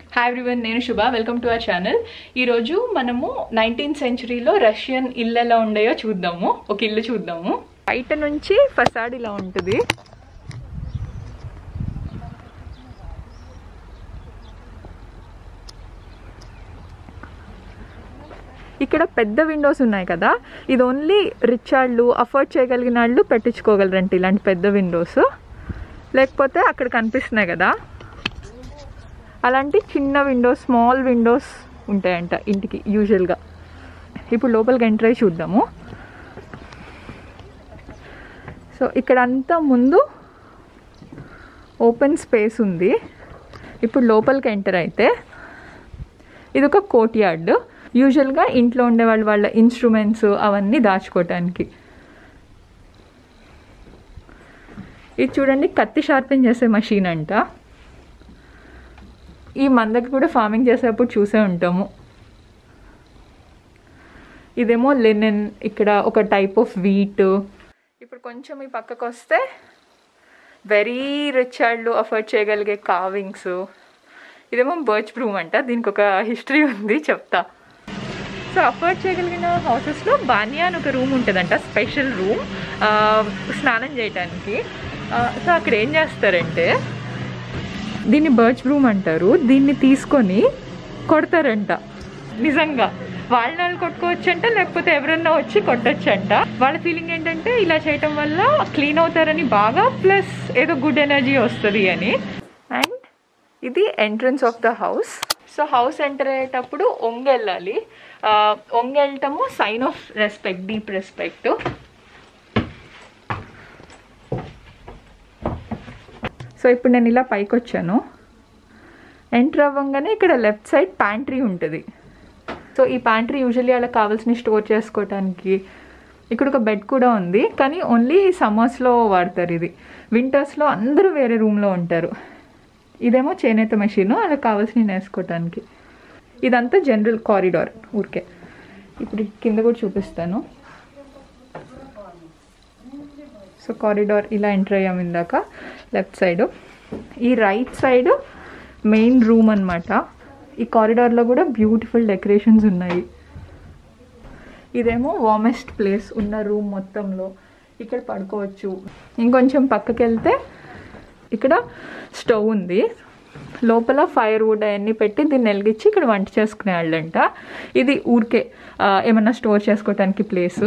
Hi everyone నేను శుభ welcome to our channel ఈరోజు మనము నైన్టీన్త్ సెంచురీలో రష్యన్ ఇల్లు ఎలా ఉండేయో చూద్దాము ఒక ఇల్లు చూద్దాము బయట నుంచి ఫసాడ్ ఇలా ఉంటుంది ఇక్కడ పెద్ద విండోస్ ఉన్నాయి కదా ఇది ఓన్లీ రిచ్ వాళ్ళు అఫోర్డ్ చేయగలిగిన వాళ్ళు పెట్టించుకోగలరంట ఇలాంటి పెద్ద విండోస్ లేకపోతే అక్కడ కనిపిస్తున్నాయి కదా అలాంటి చిన్న విండోస్ స్మాల్ విండోస్ ఉంటాయంట ఇంటికి యూజువల్గా ఇప్పుడు లోపలికి ఎంటర్ అయ్యి చూద్దాము సో ఇక్కడ అంతా ముందు ఓపెన్ స్పేస్ ఉంది ఇప్పుడు లోపలికి ఎంటర్ అయితే ఇది ఒక కోర్ట్ యార్డ్ యూజువల్గా ఇంట్లో ఉండేవాళ్ళు వాళ్ళ ఇన్స్ట్రుమెంట్స్ అవన్నీ దాచుకోవటానికి ఇది చూడండి కత్తి షార్పెన్ చేసే మషీన్ అంట ఈ మందకి కూడా ఫార్మింగ్ చేసేటప్పుడు చూసే ఉంటాము ఇదేమో లెనిన్ ఇక్కడ ఒక టైప్ ఆఫ్ వీట్ ఇప్పుడు కొంచెం ఈ పక్కకు వస్తే వెరీ రిచ్ వాళ్ళు అఫోర్డ్ చేయగలిగే కావింగ్స్ ఇదేమో బర్చ్ బ్రూమ్ అంట దీనికి ఒక హిస్టరీ ఉంది చెప్తా సో అఫోర్డ్ చేయగలిగిన హౌసెస్లో బానియా అని ఒక రూమ్ ఉంటుందంట స్పెషల్ రూమ్ స్నానం చేయటానికి సో అక్కడ ఏం చేస్తారంటే దీన్ని బర్చ్ బ్రూమ్ అంటారు దీన్ని తీసుకొని కొడతారంట నిజంగా వాళ్ళ వాళ్ళు కొట్టుకోవచ్చంట లేకపోతే ఎవరన్నా వచ్చి కొట్టొచ్చంట వాళ్ళ ఫీలింగ్ ఏంటంటే ఇలా చేయటం వల్ల క్లీన్ అవుతారని బాగా ప్లస్ ఏదో గుడ్ ఎనర్జీ వస్తుంది అని అండ్ ఇది entrance of the house so house enter అయ్యేటప్పుడు ఒంగెళ్ళాలి ఒంగెళ్ళటము sign of respect deep respect so ఇప్పుడు నేను ఇలా పైకి వచ్చాను ఎంటర్ అవ్వగానే ఇక్కడ లెఫ్ట్ సైడ్ ప్యాంట్రీ ఉంటుంది సో ఈ ప్యాంట్రీ యూజువల్లీ వాళ్ళకి కావాల్సిన స్టోర్ చేసుకోవటానికి ఇక్కడ ఒక బెడ్ కూడా ఉంది కానీ ఓన్లీ సమ్మర్స్లో వాడతారు ఇది వింటర్స్లో అందరూ వేరే రూమ్లో ఉంటారు ఇదేమో చేనేత మెషిన్ వాళ్ళకి కావాల్సిన వేసుకోవటానికి ఇదంతా జనరల్ కారిడార్ ఊరికే ఇప్పుడు కింద కూడా చూపిస్తాను సో కారిడార్ ఇలా ఎంటర్ అయ్యాం ఇందాక లెఫ్ట్ సైడ్ ఈ రైట్ సైడ్ మెయిన్ రూమ్ అనమాట ఈ కారిడార్లో కూడా బ్యూటిఫుల్ డెకరేషన్స్ ఉన్నాయి ఇదేమో వార్మెస్ట్ ప్లేస్ ఉన్న రూమ్ మొత్తంలో ఇక్కడ పడుకోవచ్చు ఇంకొంచెం పక్కకి వెళ్తే ఇక్కడ స్టవ్ ఉంది లోపల ఫైర్ వుడ్ అవన్నీ పెట్టి దీన్ని వెలిగించి ఇక్కడ వంట చేసుకునే వాళ్ళంట ఇది ఊరికే ఏమన్నా స్టోర్ చేసుకోవటానికి ప్లేసు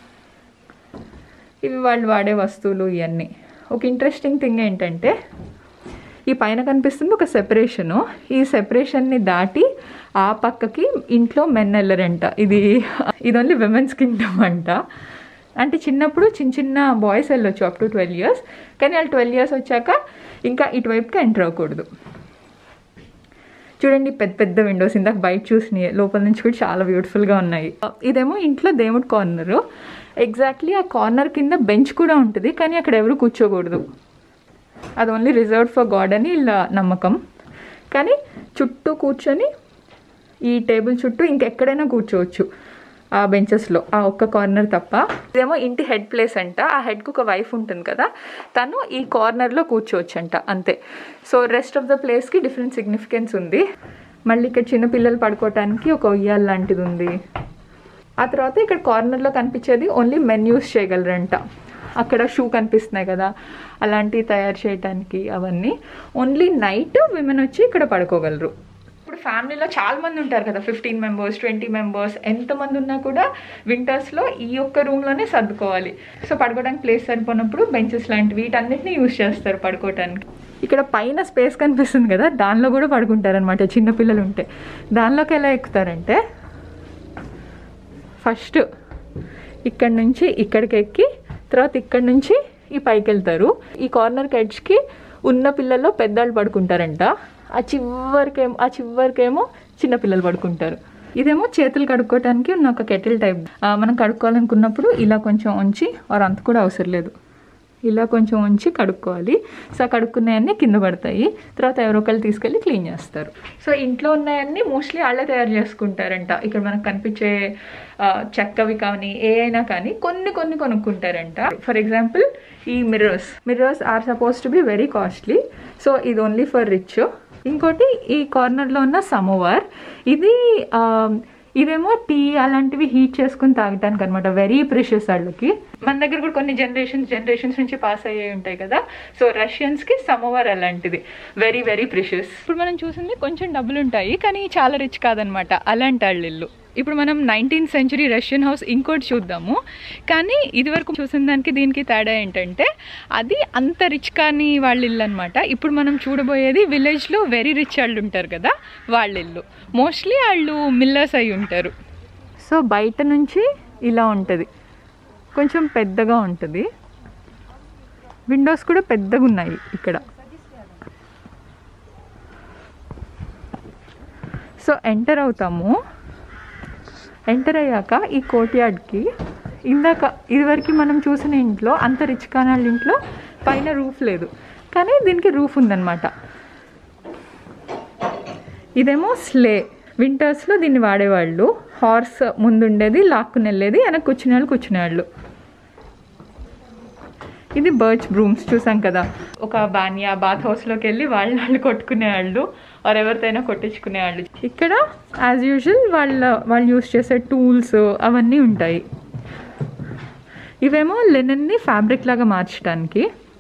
ఇవి వాళ్ళు వాడే వస్తువులు ఇవన్నీ ఒక ఇంట్రెస్టింగ్ థింగ్ ఏంటంటే ఈ పైన కనిపిస్తుంది ఒక సెపరేషను ఈ సెపరేషన్ని దాటి ఆ పక్కకి ఇంట్లో మెన్ వెళ్ళరంట ఇది ఇది ఓన్లీ విమెన్స్ కింగ్డమ్ అంట అంటే చిన్నప్పుడు చిన్న చిన్న బాయ్స్ వెళ్ళొచ్చు అప్ టు ట్వెల్వ్ ఇయర్స్ కానీ వాళ్ళు ట్వెల్వ్ ఇయర్స్ వచ్చాక ఇంకా ఇటువైపుకి ఎంటర్ అవ్వకూడదు చూడండి పెద్ద పెద్ద విండోస్ ఇందాక బయట చూసినాయి లోపల నుంచి కూడా చాలా బ్యూటిఫుల్గా ఉన్నాయి ఇదేమో ఇంట్లో దేవుడి కార్నరు ఎగ్జాక్ట్లీ ఆ కార్నర్ కింద బెంచ్ కూడా ఉంటుంది కానీ అక్కడ ఎవరు కూర్చోకూడదు అది ఓన్లీ రిజర్వ్ ఫర్ గాడ్ అని ఇలా నమ్మకం కానీ చుట్టూ కూర్చొని ఈ టేబుల్ చుట్టూ ఇంకెక్కడైనా కూర్చోవచ్చు ఆ బెంచెస్లో ఆ ఒక్క కార్నర్ తప్ప ఇదేమో ఇంటి హెడ్ ప్లేస్ అంట ఆ హెడ్కి ఒక వైఫ్ ఉంటుంది కదా తను ఈ కార్నర్లో కూర్చోవచ్చు అంట అంతే సో రెస్ట్ ఆఫ్ ద ప్లేస్కి డిఫరెంట్ సిగ్నిఫికెన్స్ ఉంది మళ్ళీ ఇక్కడ చిన్న పిల్లలు పడుకోవటానికి ఒక ఉయ్యాల లాంటిది ఉంది ఆ తర్వాత ఇక్కడ కార్నర్లో కనిపించేది ఓన్లీ మెన్ యూస్ చేయగలరంట అక్కడ షూ కనిపిస్తున్నాయి కదా అలాంటివి తయారు చేయడానికి అవన్నీ ఓన్లీ నైట్ విమెన్ వచ్చి ఇక్కడ పడుకోగలరు ఇప్పుడు ఫ్యామిలీలో చాలా మంది ఉంటారు కదా ఫిఫ్టీన్ మెంబర్స్ ట్వంటీ మెంబర్స్ ఎంతమంది ఉన్నా కూడా వింటర్స్లో ఈ ఒక్క రూమ్లోనే సర్దుకోవాలి సో పడుకోవడానికి ప్లేస్ సరిపోయినప్పుడు బెంచెస్ లాంటివి వీటన్నిటిని యూస్ చేస్తారు పడుకోవడానికి ఇక్కడ పైన స్పేస్ కనిపిస్తుంది కదా దానిలో కూడా పడుకుంటారనమాట చిన్నపిల్లలు ఉంటే దానిలోకి ఎలా ఎక్కుతారంటే ఫస్ట్ ఇక్కడ నుంచి ఇక్కడికి ఎక్కి తర్వాత ఇక్కడ నుంచి ఈ పైకి వెళ్తారు ఈ కార్నర్ ఎడ్జ్కి ఉన్న పిల్లల్లో పెద్దవాళ్ళు పడుకుంటారంట ఆ చివరికేమో ఆ చివరికేమో చిన్నపిల్లలు పడుకుంటారు ఇదేమో చేతులు కడుక్కోవడానికి ఉన్న ఒక కెటిల్ టైప్ మనం కడుక్కోవాలనుకున్నప్పుడు ఇలా కొంచెం ఉంచి వారు అంత కూడా అవసరం లేదు ఇలా కొంచెం ఉంచి కడుక్కోవాలి సో కడుక్కున్నాయన్నీ కింద పడతాయి తర్వాత ఎవరో ఒకళ్ళు తీసుకెళ్ళి క్లీన్ చేస్తారు సో ఇంట్లో ఉన్నాయన్నీ మోస్ట్లీ వాళ్ళే తయారు చేసుకుంటారంట ఇక్కడ మనకు కనిపించే చెక్కవి కానీ ఏ అయినా కానీ కొన్ని కొన్ని కొనుక్కుంటారంట ఫర్ ఎగ్జాంపుల్ ఈ mirrors mirrors are suppose to be very costly so ఇది ఓన్లీ ఫర్ రిచ్ ఇంకోటి ఈ కార్నర్లో ఉన్న సమోవర్ ఇది ఆ, ఇదేమో టీ అలాంటివి హీట్ చేసుకుని తాగటానికి అనమాట వెరీ ప్రెషియస్ వాళ్ళకి మన దగ్గర కూడా కొన్ని జనరేషన్స్ జనరేషన్స్ నుంచి పాస్ అయ్యే ఉంటాయి కదా సో రష్యన్స్కి సమోవర్ అలాంటిది వెరీ వెరీ ప్రెషియస్ ఇప్పుడు మనం చూసింది కొంచెం డబ్బులు ఉంటాయి కానీ చాలా రిచ్ కాదనమాట అలాంటి వాళ్ళ ఇల్లు ఇప్పుడు మనం నైన్టీన్త్ సెంచురీ రష్యన్ హౌస్ ఇంకోటి చూద్దాము కానీ ఇదివరకు చూసిన దానికి దీనికి తేడా ఏంటంటే అది అంత రిచ్ కానీ వాళ్ళ ఇల్లు అనమాట ఇప్పుడు మనం చూడబోయేది విలేజ్లో వెరీ రిచ్ వాళ్ళు ఉంటారు కదా వాళ్ళ ఇల్లు మోస్ట్లీ వాళ్ళు మిల్లర్స్ అయి ఉంటారు సో బయట నుంచి ఇలా ఉంటుంది కొంచెం పెద్దగా ఉంటుంది విండోస్ కూడా పెద్దగా ఉన్నాయి ఇక్కడ సో ఎంటర్ అవుతాము ఎంటర్ అయ్యాక ఈ కోర్ట్యార్డ్కి ఇందాక ఇదివరకు మనం చూసిన ఇంట్లో అంత రిచ్ కానాళ్ళ ఇంట్లో పైన రూఫ్ లేదు కానీ దీనికి రూఫ్ ఉందన్నమాట ఇదేమో స్లే వింటర్స్లో దీన్ని వాడేవాళ్ళు హార్స్ ముందుండేది లాక్కుని వెళ్ళేది వెనక్కి కూర్చునే వాళ్ళు కూర్చునేవాళ్ళు ఇది బర్చ్ బ్రూమ్స్ చూసాం కదా ఒక బానియా బాత్ హౌస్లోకి వెళ్ళి వాళ్ళు వాళ్ళు కొట్టుకునేవాళ్ళు వారు ఎవరితోనైనా కొట్టించుకునేవాళ్ళు ఇక్కడ యాజ్ యూజువల్ వాళ్ళ వాళ్ళు యూస్ చేసే టూల్స్ అవన్నీ ఉంటాయి ఇవేమో లెనన్ని ఫ్యాబ్రిక్ లాగా మార్చడానికి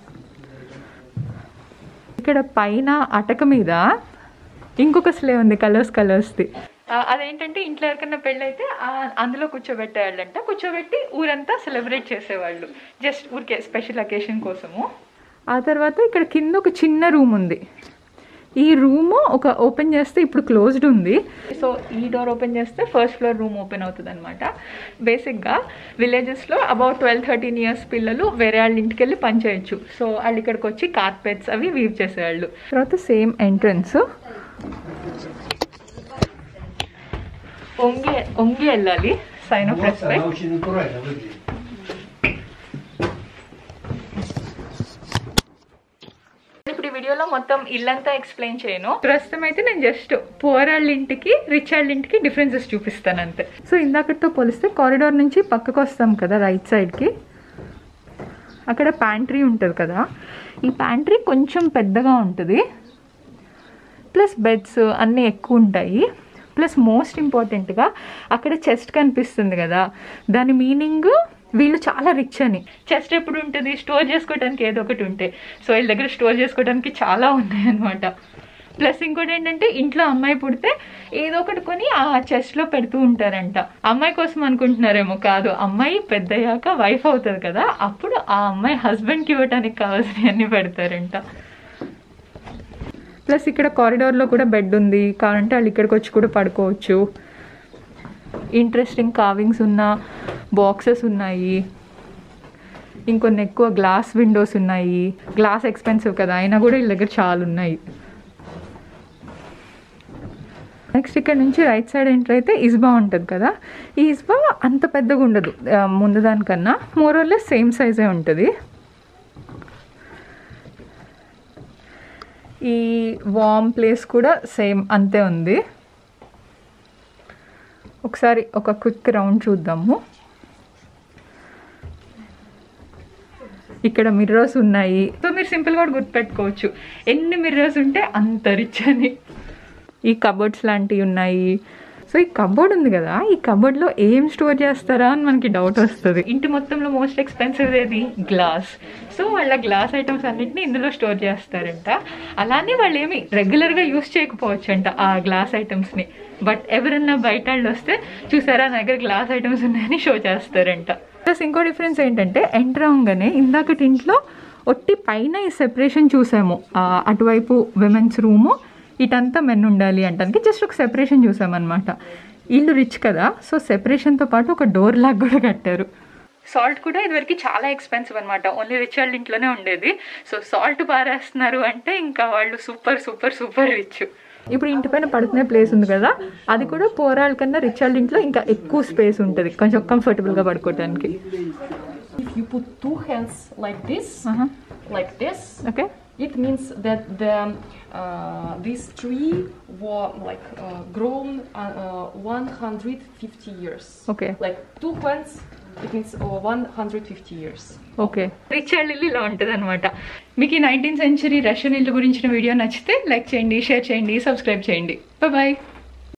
ఇక్కడ పైన అటక మీద ఇంకొక స్లే ఉంది కలర్స్ కలర్స్ది అదేంటంటే ఇంట్లో ఎవరికైనా పెళ్ళైతే ఆ, అందులో కూర్చోబెట్టేవాళ్ళంట కూర్చోబెట్టి ఊరంతా సెలబ్రేట్ చేసేవాళ్ళు జస్ట్ ఊరికే స్పెషల్ అకేషన్ కోసము ఆ తర్వాత ఇక్కడ కింద ఒక చిన్న రూమ్ ఉంది ఈ రూమ్ ఒక ఓపెన్ చేస్తే ఇప్పుడు క్లోజ్డ్ ఉంది సో ఈ డోర్ ఓపెన్ చేస్తే ఫస్ట్ ఫ్లోర్ రూమ్ ఓపెన్ అవుతుంది అనమాట బేసిక్గా విలేజెస్లో అబౌట్ ట్వెల్వ్ థర్టీన్ ఇయర్స్ పిల్లలు వేరే వాళ్ళ ఇంటికి వెళ్ళి పని చేయొచ్చు సో వాళ్ళు ఇక్కడికి వచ్చి కార్పెట్స్ అవి వీవ్ చేసేవాళ్ళు తర్వాత సేమ్ ఎంట్రన్స్ ఒంగి ఒంగి వెళ్ళాలి సైన్ ఆఫ్ Вот రెస్పెక్ట్ она очень натурально выглядит. ఇప్పుడు ఈ వీడియోలో మొత్తం ఇల్లంతా ఎక్స్ప్లెయిన్ చేయను ప్రస్తుతం అయితే నేను జస్ట్ పువర్ వాళ్ళ ఇంటికి రిచ్ వాళ్ళ ఇంటికి డిఫరెన్సెస్ చూపిస్తాను అంతే సో ఇందాకటితో పోలిస్తే కారిడార్ నుంచి పక్కకు వస్తాం కదా రైట్ సైడ్కి అక్కడ ప్యాంట్రీ ఉంటుంది కదా ఈ ప్యాంట్రీ కొంచెం పెద్దగా ఉంటుంది ప్లస్ బెడ్స్ అన్నీ ఎక్కువ ఉంటాయి ప్లస్ మోస్ట్ ఇంపార్టెంట్గా అక్కడ చెస్ట్ కనిపిస్తుంది కదా దాని మీనింగ్ వీళ్ళు చాలా రిచ్ అని చెస్ట్ ఎప్పుడు ఉంటుంది స్టోర్ చేసుకోవడానికి ఏదో ఒకటి ఉంటే సో వీళ్ళ దగ్గర స్టోర్ చేసుకోవడానికి చాలా ఉన్నాయి అనమాట ప్లస్ ఇంకోటి ఏంటంటే ఇంట్లో అమ్మాయి పుడితే ఏదో ఒకటి కొని ఆ చెస్ట్లో పెడుతూ ఉంటారంట అమ్మాయి కోసం అనుకుంటున్నారేమో కాదు అమ్మాయి పెద్దయ్యాక వైఫ్ అవుతుంది కదా అప్పుడు ఆ అమ్మాయి హస్బెండ్కి ఇవ్వడానికి కావాల్సినవన్నీ పెడతారంట ప్లస్ ఇక్కడ కారిడార్లో కూడా బెడ్ ఉంది కావాలంటే వాళ్ళు ఇక్కడికి వచ్చి కూడా పడుకోవచ్చు ఇంట్రెస్టింగ్ కావింగ్స్ ఉన్న బాక్సెస్ ఉన్నాయి ఇంకొన్ని ఎక్కువ గ్లాస్ విండోస్ ఉన్నాయి గ్లాస్ ఎక్స్పెన్సివ్ కదా అయినా కూడా వీళ్ళ దగ్గర చాలా ఉన్నాయి నెక్స్ట్ ఇక్కడ నుంచి రైట్ సైడ్ ఎంటర్ అయితే ఇస్బా ఉంటుంది కదా ఈ ఇస్బా అంత పెద్దగా ఉండదు ఆ, ముందు దానికన్నా మోర్ ఆర్లెస్ సేమ్ సైజే ఉంటుంది ఈ వామ్ ప్లేస్ కూడా సేమ్ అంతే ఉంది ఒకసారి ఒక క్విక్ రౌండ్ చూద్దాము ఇక్కడ మిర్రర్స్ ఉన్నాయి సో మీరు సింపుల్గా కూడా గుర్తుపెట్టుకోవచ్చు ఎన్ని మిర్రర్స్ ఉంటే అంత రిచ్ అని ఈ కబోర్డ్స్ లాంటివి ఉన్నాయి సో ఈ కబోర్డ్ ఉంది కదా ఈ కబోర్డ్లో ఏం స్టోర్ చేస్తారా అని మనకి డౌట్ వస్తుంది ఇంటి మొత్తంలో మోస్ట్ ఎక్స్పెన్సివ్ ఏది గ్లాస్ సో వాళ్ళ గ్లాస్ ఐటమ్స్ అన్నిటిని ఇందులో స్టోర్ చేస్తారంట అలానే వాళ్ళు ఏమి రెగ్యులర్గా యూస్ చేయకపోవచ్చు అంట ఆ గ్లాస్ ఐటమ్స్ని బట్ ఎవరన్నా బయట వాళ్ళు వస్తే చూసారా నా దగ్గర గ్లాస్ ఐటమ్స్ ఉన్నాయని షో చేస్తారంట ప్లస్ ఇంకో డిఫరెన్స్ ఏంటంటే ఎంటర్ అవగానే ఇందాకటి ఇంట్లో ఒట్టి పైన ఈ సెపరేషన్ చూసాము ఆ, అటువైపు విమెన్స్ రూము ఇటంతా మెన్ ఉండాలి అంటానికి జస్ట్ ఒక సెపరేషన్ చూసామన్నమాట ఇల్లు రిచ్ కదా సో సెపరేషన్తో పాటు ఒక డోర్ లాగా కూడా కట్టారు సాల్ట్ కూడా ఇదివరకు చాలా ఎక్స్పెన్సివ్ అనమాట ఓన్లీ రిచ్ వాళ్ళ ఇంట్లోనే ఉండేది సో సాల్ట్ పారేస్తున్నారు అంటే ఇంకా వాళ్ళు సూపర్ సూపర్ సూపర్ రిచ్ ఇప్పుడు ఇంటి పైన పడుకునే ప్లేస్ ఉంది కదా అది కూడా పోరాళ్ళ కన్నా రిచ్ వాళ్ళ ఇంట్లో ఇంకా ఎక్కువ స్పేస్ ఉంటుంది కొంచెం కంఫర్టబుల్గా పడుకోవడానికి If you put two hands like this, like this, okay it means that the uh, this tree was like uh, grown uh, uh, 150 years. Okay Like two hands It means uh, 150 years. Okay Richard ఇల్లు ఇలా ఉంటుంది అనమాట మీకు ఈ nineteen century Russian ఇల్లు గురించిన video నచ్చితే like చేయండి షేర్ చేయండి సబ్స్క్రైబ్ చేయండి బాయ్